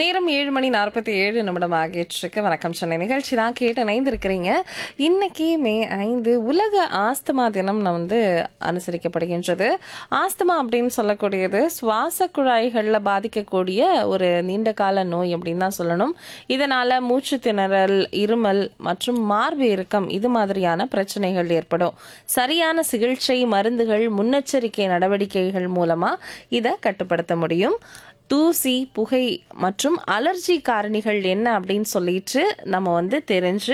நேரம் ஏழு மணி நாற்பத்தி ஏழு நிமிடம் ஆகிட்டு வணக்கம் சென்னை நிகழ்ச்சி தான் கேட்டு இணைந்திருக்கிறீங்க இன்னைக்கு மே ஐந்து உலக ஆஸ்துமா தினம் நான் வந்து அனுசரிக்கப்படுகின்றது ஆஸ்துமா அப்படின்னு சொல்லக்கூடியது சுவாச குழாய்களில் பாதிக்கக்கூடிய ஒரு நீண்ட கால நோய் அப்படின்னு தான் சொல்லணும் இதனால மூச்சு திணறல் இருமல் மற்றும் மார்பு இறுக்கம் இது மாதிரியான பிரச்சனைகள் ஏற்படும் சரியான சிகிச்சை மருந்துகள் முன்னெச்சரிக்கை நடவடிக்கைகள் மூலமா இதை கட்டுப்படுத்த முடியும் தூசி புகை மற்றும் அலர்ஜி காரணிகள் என்ன அப்படின்னு சொல்லிட்டு நம்ம வந்து தெரிஞ்சு